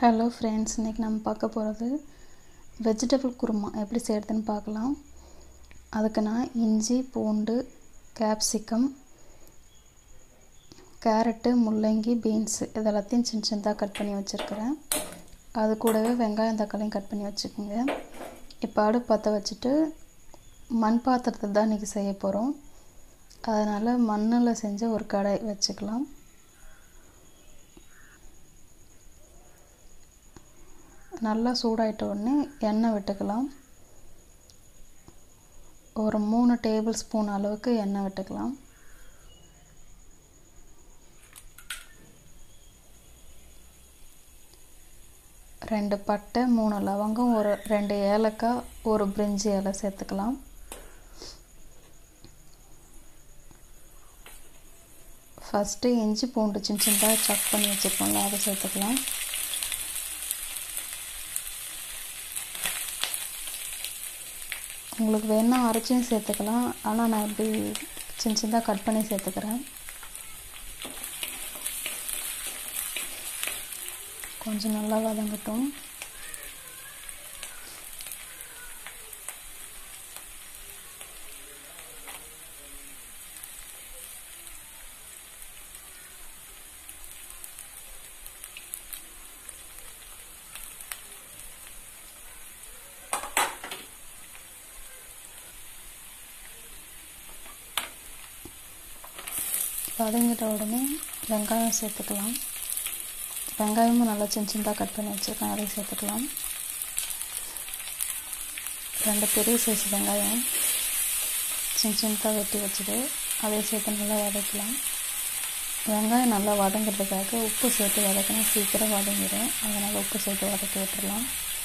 hello friends இன்றைக்கி நம்ம பார்க்க போகிறது வெஜிடபிள் குருமா எப்படி செய்கிறதுன்னு பார்க்கலாம் அதுக்கு நான் இஞ்சி பூண்டு கேப்சிகம் கேரட்டு முள்ளங்கி பீன்ஸு இது எல்லாத்தையும் சின்ன சின்னதாக கட் பண்ணி வச்சுருக்கிறேன் அது கூடவே வெங்காயம் தக்காளியும் கட் பண்ணி வச்சுக்கோங்க இப்போ அடுப்பு பற்ற வச்சுட்டு மண் பாத்திரத்தில் தான் இன்றைக்கி செய்ய போகிறோம் அதனால் மண்ணில் செஞ்ச ஒரு கடாய் வச்சுக்கலாம் நல்லா சூடாயிட்ட உடனே எண்ணெய் விட்டுக்கலாம் ஒரு மூணு டேபிள் ஸ்பூன் அளவுக்கு எண்ணெய் விட்டுக்கலாம் ரெண்டு பட்டை மூணு லவங்கம் ஒரு ரெண்டு ஏலக்காய் ஒரு பிரிஞ்சி இலை சேர்த்துக்கலாம் ஃபஸ்ட்டு இஞ்சி பூண்டு சின்ன சின்னதாக சக் பண்ணி வச்சுருக்கோம்ல அதை சேர்த்துக்கலாம் உங்களுக்கு வேணால் அரைச்சியும் சேர்த்துக்கலாம் ஆனால் நான் இப்படி சின்ன சின்னதாக கட் பண்ணி சேர்த்துக்கிறேன் கொஞ்சம் நல்லா வதங்கட்டும் வதங்கிட்ட உடனே வெங்காயம் சேர்த்துக்கலாம் வெங்காயமும் நல்லா சின்ன சின்னதாக கட் பண்ணி வச்சுருக்கேன் அதையும் சேர்த்துக்கலாம் ரெண்டு பெரிய சைஸ் வெங்காயம் சின்ன சின்னதாக வெட்டி வச்சுட்டு அதையும் சேர்த்து நல்லா வதக்கலாம் வெங்காயம் நல்லா வதங்கிறதுக்காக உப்பு சேர்த்து வதக்கினா சீக்கிரம் வதங்கிடும் அதனால் உப்பு சேர்த்து வதக்கி விட்டுடலாம்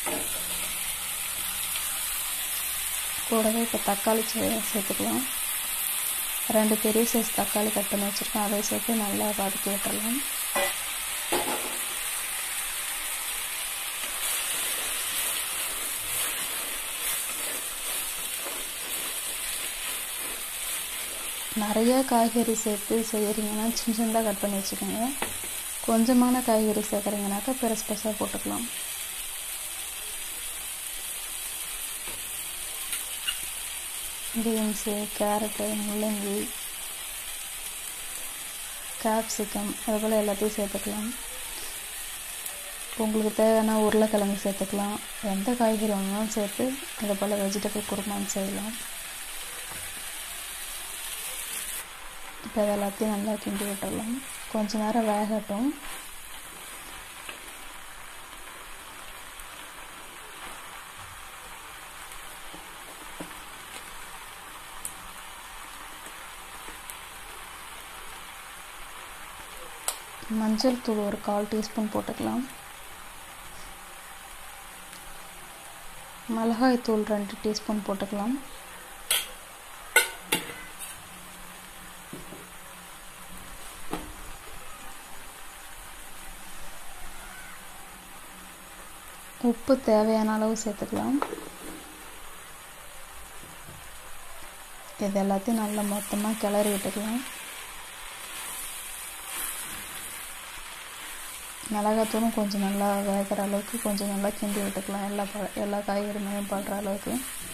கூடவே இப்போ தக்காளி சேர்த்துக்கலாம் ரெண்டு பெரிய சைஸ் தக்காளி கட் பண்ணி வச்சுருக்கேன் அதை சேர்த்து நல்லா வதக்கி விட்டுறலாம் நிறைய காய்கறி சேர்த்து செய்கிறீங்கன்னா சின்ன சின்னதாக கட் பண்ணி வச்சுக்கோங்க கொஞ்சமான காய்கறி சேர்க்குறீங்கனாக்கா பெருசு பெருசாக போட்டுக்கலாம் பீன்ஸு கேரட்டு முள்ளங்கி கேப்சிகம் அது போல் எல்லாத்தையும் சேர்த்துக்கலாம் உங்களுக்கு தேவையான உருளைக்கிழங்கு சேர்த்துக்கலாம் எந்த காய்கறி வேணாலும் சேர்த்து அது போல் வெஜிடபிள் குருமான்னு செய்யலாம் இப்போ இது எல்லாத்தையும் நல்லா கிண்டி விட்டுடலாம் கொஞ்ச நேரம் வேகட்டும் மஞ்சள் தூள் ஒரு கால் டீஸ்பூன் போட்டுக்கலாம் மிளகாய் தூள் ரெண்டு டீஸ்பூன் போட்டுக்கலாம் உப்பு தேவையான அளவு சேர்த்துக்கலாம் இது எல்லாத்தையும் நல்லா மொத்தமாக கிளறி விட்டுக்கலாம் மிளகாத்தூளும் கொஞ்சம் நல்லா வேகிற அளவுக்கு கொஞ்சம் நல்லா கிண்டி விட்டுக்கலாம் எல்லா ப எல்லா காய்கறிமையும் படுற அளவுக்கு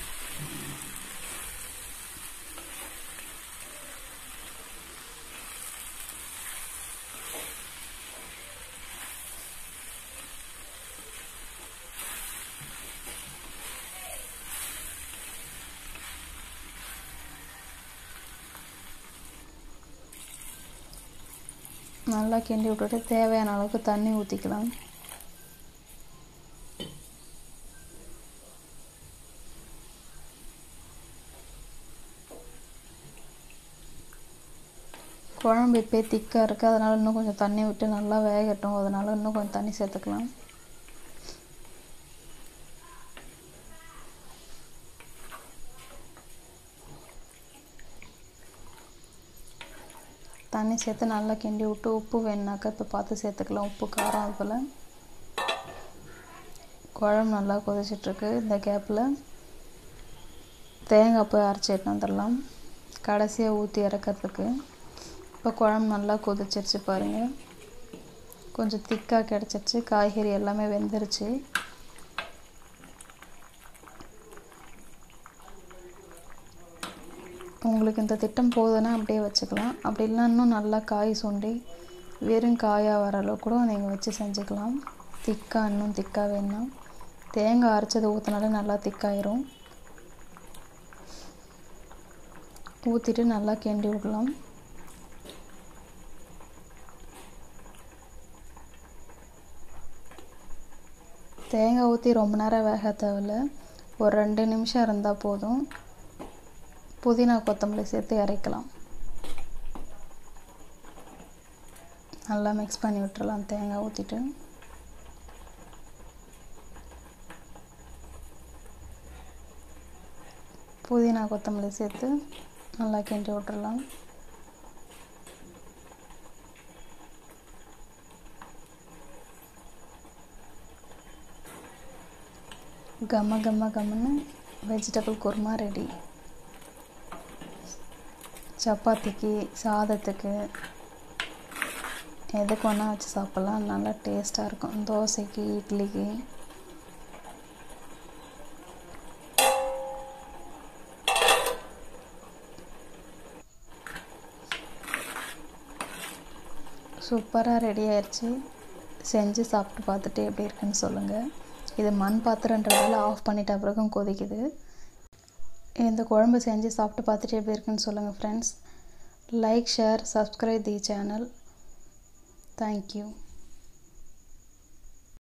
நல்லா கிண்டி விட்டுட்டு தேவையான அளவுக்கு தண்ணி ஊற்றிக்கலாம் குழம்பு இப்போ திக்காக இருக்குது அதனால் இன்னும் கொஞ்சம் தண்ணி விட்டு நல்லா வேகட்டும் அதனால் இன்னும் கொஞ்சம் தண்ணி சேர்த்துக்கலாம் தண்ணி சேர்த்து நல்லா கிண்டி விட்டு உப்பு வேணுனாக்கா இப்போ பார்த்து சேர்த்துக்கலாம் உப்பு காரம் அது போல் குழம்பு நல்லா கொதிச்சிட்ருக்கு இந்த கேப்பில் தேங்காய் போய் அரைச்சி எடுத்து வந்துடலாம் கடைசியாக ஊற்றி இறக்கிறதுக்கு இப்போ குழம்பு நல்லா கொதிச்சிருச்சு பாருங்கள் கொஞ்சம் திக்காக கிடச்சிருச்சு காய்கறி எல்லாமே வெந்துருச்சு உங்களுக்கு இந்த திட்டம் போதுன்னா அப்படியே வச்சுக்கலாம் அப்படி இல்லைன்னா இன்னும் நல்லா காய் சுண்டி வெறும் காயாக வர அளவு கூட நீங்கள் வச்சு செஞ்சுக்கலாம் திக்காக இன்னும் திக்காக வேணும் தேங்காய் அரைச்சதை ஊற்றினாலே நல்லா திக்காயிரும் ஊற்றிட்டு நல்லா கிண்டி விடலாம் தேங்காய் ஊற்றி ரொம்ப நேரம் வேக தேவையில்ல ஒரு ரெண்டு நிமிஷம் இருந்தால் போதும் புதினா கொத்தமல்லி சேர்த்து இறக்கலாம் நல்லா மிக்ஸ் பண்ணி விட்டுறலாம் தேங்காய் ஊற்றிட்டு புதினா கொத்தமல்லி சேர்த்து நல்லா கிண்டி விட்டுறலாம் கம்ம கம்ம கம்முன்னு வெஜிடபிள் குருமா ரெடி சப்பாத்திக்கு சாதத்துக்கு எதுக்கு வேணால் வச்சு சாப்பிட்லாம் நல்லா டேஸ்ட்டாக இருக்கும் தோசைக்கு இட்லிக்கு சூப்பராக ரெடி ஆயிடுச்சு செஞ்சு சாப்பிட்டு பார்த்துட்டு எப்படி இருக்குன்னு சொல்லுங்கள் இது மண் பாத்திரன்றதால ஆஃப் பண்ணிட்ட பிறகும் கொதிக்குது இந்த குழம்பு செஞ்சு சாப்பிட்டு பார்த்துட்டு எப்படி இருக்குன்னு சொல்லுங்கள் friends like share subscribe the channel thank you